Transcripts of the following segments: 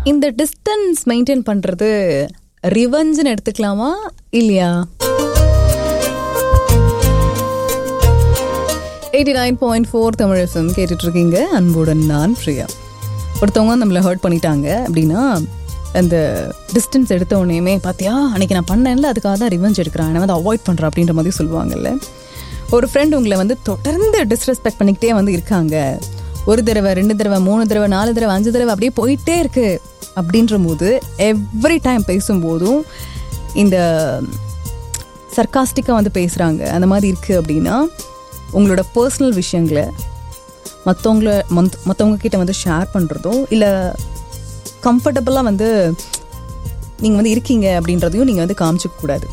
இந்த distance maintain பண்றது ரிவெஞ்சுன்னு எடுத்துக்கலாமா இல்லையா eighty nine point four Tamil FM கேட்டுட்டு இருக்கீங்க அன்புடன் நான் பிரியா ஒருத்தவங்க நம்மளை ஹர்ட் பண்ணிட்டாங்க அப்படின்னா அந்த டிஸ்டன்ஸ் எடுத்த உடனேயுமே பார்த்தியா அன்னைக்கு நான் பண்ணேன்ல அதுக்காக தான் ரிவெஞ்ச் எடுக்கிறேன் நான் வந்து அவாய்ட் பண்ணுறேன் அப்படின்ற மாதிரி சொல்லுவாங்கல்ல ஒரு ஃப்ரெண்ட் உங்களை வந்து தொடர்ந்து டிஸ்ரெஸ்பெக்ட் பண்ணிக்கிட்டே வந்து இருக்காங்க ஒரு தடவை ரெண்டு தடவை மூணு தடவை நாலு தடவை அஞ்சு தடவை அப்படியே போயிட்டே இருக்கு அப்படின்ற போது எவ்ரி டைம் பேசும்போதும் இந்த சர்க்காஸ்டிக்காக வந்து பேசுகிறாங்க அந்த மாதிரி இருக்குது அப்படின்னா உங்களோட பர்சனல் விஷயங்களை மற்றவங்கள மந்த் மற்றவங்க கிட்ட வந்து ஷேர் பண்ணுறதோ இல்லை கம்ஃபர்டபுளாக வந்து நீங்கள் வந்து இருக்கீங்க அப்படின்றதையும் நீங்கள் வந்து காமிச்சிக்க கூடாது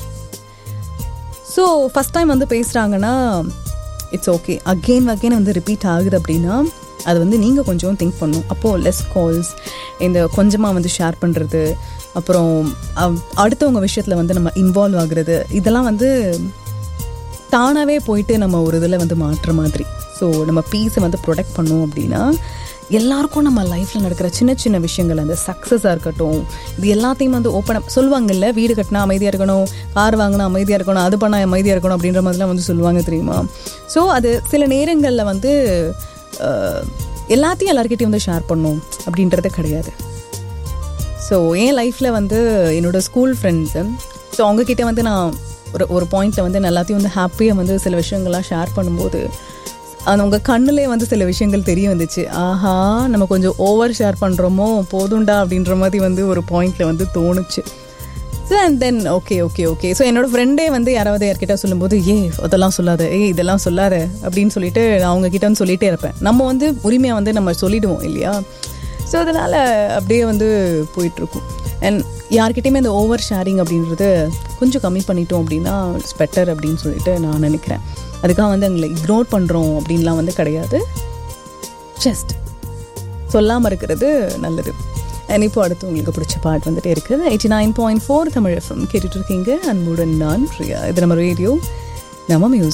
ஸோ ஃபஸ்ட் டைம் வந்து பேசுகிறாங்கன்னா இட்ஸ் ஓகே அகெயின் அகெயின் வந்து ரிப்பீட் ஆகுது அப்படின்னா அது வந்து நீங்கள் கொஞ்சம் திங்க் பண்ணும் அப்போது லெஸ் கால்ஸ் இந்த கொஞ்சமாக வந்து ஷேர் பண்ணுறது அப்புறம் அ- அடுத்தவங்க விஷயத்தில் வந்து நம்ம இன்வால்வ் ஆகுறது இதெல்லாம் வந்து தானாகவே போயிட்டு நம்ம ஒரு இதில் வந்து மாற்றுற மாதிரி ஸோ நம்ம பீஸை வந்து ப்ரொடெக்ட் பண்ணோம் அப்படின்னா எல்லாருக்கும் நம்ம லைஃப்பில் நடக்கிற சின்ன சின்ன விஷயங்கள் அந்த சக்ஸஸாக இருக்கட்டும் இது எல்லாத்தையும் வந்து ஓப்பன் அப் சொல்லுவாங்கல்ல வீடு கட்டினா அமைதியாக இருக்கணும் கார் வாங்கினா அமைதியாக இருக்கணும் அது பண்ணால் அமைதியாக இருக்கணும் அப்படின்ற மாதிரிலாம் வந்து சொல்லுவாங்க தெரியுமா ஸோ அது சில நேரங்களில் வந்து அஹ், எல்லாத்தையும் எல்லாருக்கிட்டையும் வந்து ஷேர் பண்ணும் அப்படின்றது கிடையாது ஸோ என் லைஃப்பில் வந்து என்னோட ஸ்கூல் ஃப்ரெண்ட்ஸு ஸோ அவங்கக்கிட்ட வந்து நான் ஒரு ஒரு பாயிண்ட்டில் வந்து நான் எல்லாத்தையும் வந்து ஹாப்பியாக வந்து சில விஷயங்கள்லாம் ஷேர் பண்ணும்போது அது உங்கள் கண்ணுலே வந்து சில விஷயங்கள் தெரிய வந்துச்சு ஆஹா நம்ம கொஞ்சம் ஓவர் ஷேர் பண்ணுறோமோ போதும்டா அப்படின்ற மாதிரி வந்து ஒரு பாயிண்டில் வந்து தோணுச்சு so and then okay okay okay so என்னோட ஃப்ரெண்டே வந்து யாராவது யார்கிட்ட சொல்லும்போது ஏ அதெல்லாம் சொல்லாத ஏய் இதெல்லாம் சொல்லாத அப்படின்னு சொல்லிட்டு நான் அவங்க கிட்ட வந்து சொல்லிட்டே இருப்பேன் நம்ம வந்து உரிமையாக வந்து நம்ம சொல்லிடுவோம் இல்லையா ஸோ அதனால் அப்படியே வந்து போயிட்டுருக்கும் அண்ட் யார்கிட்டயுமே இந்த ஓவர் ஷேரிங் அப்படின்றது கொஞ்சம் கம்மி பண்ணிட்டோம் அப்படின்னா இட்ஸ் பெட்டர் அப்படின்னு சொல்லிட்டு நான் நினைக்கிறேன் அதுக்காக வந்து எங்களை இக்னோர் பண்ணுறோம் அப்படின்லாம் வந்து கிடையாது ஜஸ்ட் சொல்லாமல் இருக்கிறது நல்லது அண்ட் இப்போ அடுத்து உங்களுக்கு பிடிச்ச பாட்டு வந்துட்டே இருக்குது eighty nine point four Tamil FM கேட்டுட்டு இருக்கீங்க அன்புடன் நான் பிரியா இது நம்ம ரேடியோ நம்ம மியூசிக்